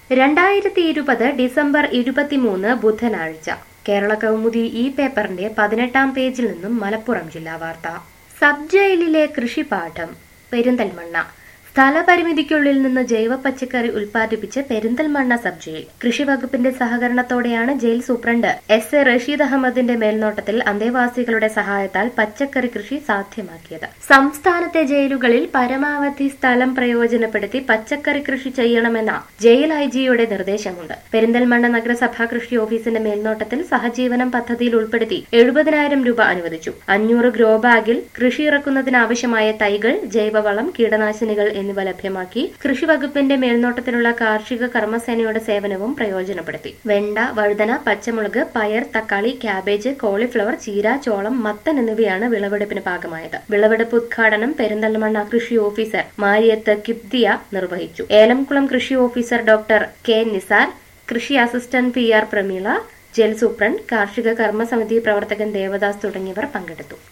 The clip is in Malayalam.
രണ്ടായിരത്തി ഇരുപത് ഡിസംബർ ഇരുപത്തിമൂന്ന് ബുധനാഴ്ച കേരള കൗമുദി ഈ പേപ്പറിന്റെ പതിനെട്ടാം പേജിൽ നിന്നും മലപ്പുറം ജില്ലാ വാർത്ത സബ് ജയിലിലെ കൃഷിപാഠം പെരിന്തൽമണ്ണ സ്ഥലപരിമിതിക്കുള്ളിൽ നിന്ന് ജൈവ പച്ചക്കറി ഉൽപ്പാദിപ്പിച്ച് പെരിന്തൽമണ്ണ സബ് ജയിൽ കൃഷി വകുപ്പിന്റെ സഹകരണത്തോടെയാണ് jail superintendent S A Rasheed അഹമ്മദിന്റെ മേൽനോട്ടത്തിൽ അന്തേവാസികളുടെ സഹായത്താൽ പച്ചക്കറി കൃഷി സാധ്യമാക്കിയത് സംസ്ഥാനത്തെ ജയിലുകളിൽ പരമാവധി സ്ഥലം പ്രയോജനപ്പെടുത്തി പച്ചക്കറി കൃഷി ചെയ്യണമെന്ന ജയിൽ ഐ ജിയുടെ നിർദ്ദേശമുണ്ട് പെരിന്തൽമണ്ണ നഗരസഭാ കൃഷി ഓഫീസിന്റെ മേൽനോട്ടത്തിൽ സഹജീവനം പദ്ധതിയിൽ ഉൾപ്പെടുത്തി എഴുപതിനായിരം രൂപ അനുവദിച്ചു അഞ്ഞൂറ് ഗ്രോ ബാഗിൽ കൃഷി ഇറക്കുന്നതിനാവശ്യമായ തൈകൾ ജൈവവളം കീടനാശിനികൾ എന്നിവ ലഭ്യമാക്കി കൃഷി വകുപ്പിന്റെ മേൽനോട്ടത്തിലുള്ള കാർഷിക കർമ്മസേനയുടെ സേവനവും പ്രയോജനപ്പെടുത്തി വെണ്ട വഴുതന പച്ചമുളക് പയർ തക്കാളി ക്യാബേജ് കോളിഫ്ലവർ ചീര ചോളം മത്തൻ എന്നിവയാണ് വിളവെടുപ്പിന് പാകമായത് വിളവെടുപ്പ് ഉദ്ഘാടനം പെരിന്തൽമണ്ണ കൃഷി ഓഫീസർ മാരിയത്ത് കിബ്ദിയ നിർവഹിച്ചു ഏലംകുളം കൃഷി ഓഫീസർ ഡോക്ടർ കെ നിസാർ കൃഷി assistant P R Prameela jail superintendent കാർഷിക കർമ്മസമിതി പ്രവർത്തകൻ ദേവദാസ് തുടങ്ങിയവർ പങ്കെടുത്തു